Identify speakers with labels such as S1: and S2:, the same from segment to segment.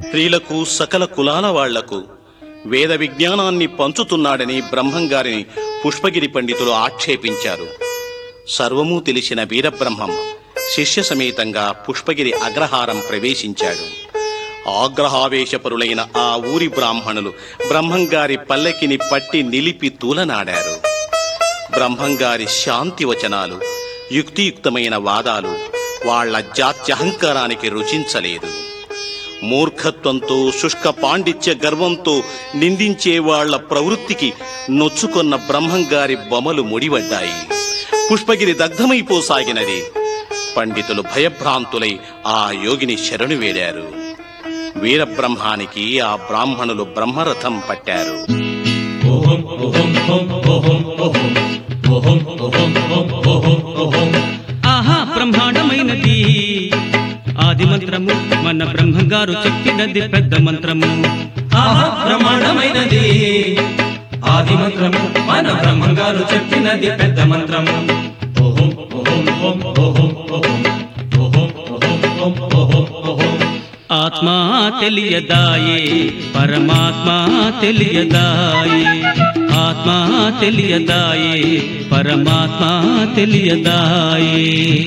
S1: స్త్రీలకు సకల కులాల వాళ్లకు వేద విజ్ఞానాన్ని పంచుతున్నాడని బ్రహ్మంగారిని పుష్పగిరి పండితులు ఆక్షేపించారు సర్వము తెలిసిన వీరబ్రహ్మం శిష్య సమేతంగా పుష్పగిరి అగ్రహారం ప్రవేశించాడు ఆగ్రహావేశపరులైన ఆ ఊరి బ్రాహ్మణులు బ్రహ్మంగారి పల్లకిని పట్టి నిలిపి తూలనాడారు బ్రహ్మంగారి శాంతి వచనాలు యుక్తియుక్తమైన వాదాలు వాళ్ళ జాత్యహంకారానికి రుచించలేదు మూర్ఖత్వంతో శుష్క పాండిత్య గర్వంతో నిందించే వాళ్ళ ప్రవృత్తికి నొచ్చుకొన్న బ్రహ్మంగారి బొమలు ముడివడ్డాయి పుష్పగిరి దగ్ధమైపోసాగినది పండితులు భయభ్రాంతులై ఆ యోగిని శరణు వేడారు వీరబ్రహ్మానికి ఆ బ్రాహ్మణులు బ్రహ్మరథం పట్టారు
S2: ఓహం ఓహం ఓహం ఓహం ఓహం ఓహం ఓహం ఓహం ఓహం ఓహం
S3: ఆహా బ్రహ్మాండమైనది ఆది మంత్రము మన బ్రహ్మంగారు చెప్పినది పెద్ద మంత్రము
S2: ఆహా బ్రహ్మాండమైనది ఆది మంత్రము మన బ్రహ్మంగారు చెప్పినది పెద్ద మంత్రము ఓహం ఓహం ఓహం ఓహం ఓహం ఓహం ఓహం ఓహం ఓహం ఓహం
S3: ఆత్మ తెలియదాయే పరమాత్మ తెలియదాయే ఆత్మ తెలియదాయే పరమాత్మ తెలియదాయే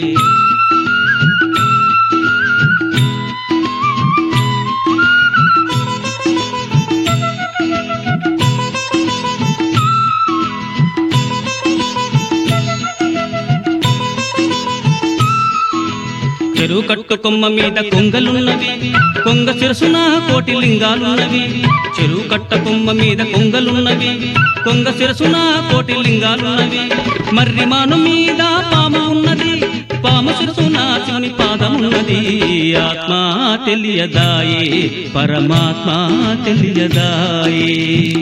S3: చెరువు కట్టు కొమ్మ మీద కొంగలున్నవి కొంగ శిరసున కోటి లింగాలున్నవి చెరువు కట్ట కొమ్మ మీద కొంగలున్నవి కొంగ శిరసున కోటి లింగాలున్నవి మర్రి మాను మీద పాము ఉన్నది పాము శిరసున శివుని పాదమున్నది ఆత్మ తెలియదాయే పరమాత్మ తెలియదాయే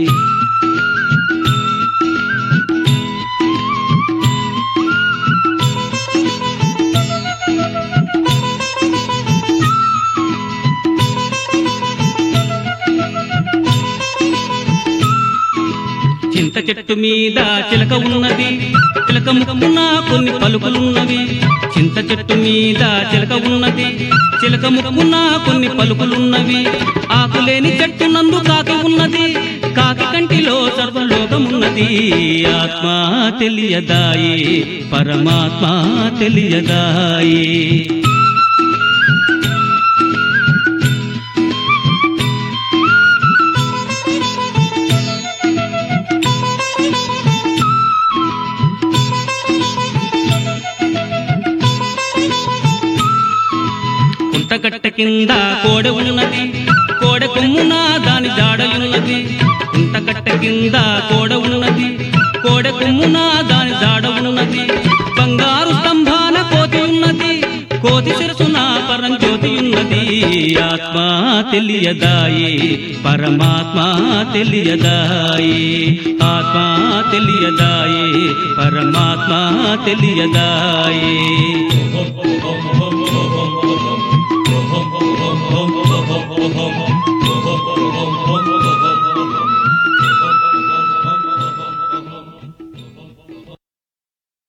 S3: చింత చెట్టు మీద చిలక ఉన్నది చిలక ముక్కున కొన్ని పలుకులున్నవి చింత చెట్టు మీద చిలక ఉన్నది చిలక ముక్కున కొన్ని పలుకులున్నవి ఆకులేని చెట్టు నందు కాకి ఉన్నది కాకి కంటిలో సర్వలోకమున్నది ఆత్మ తెలియదాయి పరమాత్మ తెలియదాయి కుంటకట్ట కింద కోడె ఉన్నది కోడె కొమ్మున దాని జాడయున్నది కుంటకట్ట కింద కోడె ఉన్నది కోడె కొమ్మున దాని జాడ ఉన్నది బంగారు స్తంభాన కోతి ఉన్నది కోతి శిరసున పరంజ్యోతి ఉన్నది ఆత్మ తెలియదాయి పరమాత్మ తెలియదాయి ఆత్మ తెలియదాయి పరమాత్మ తెలియదాయి
S2: ఓహం ఓహం ఓహం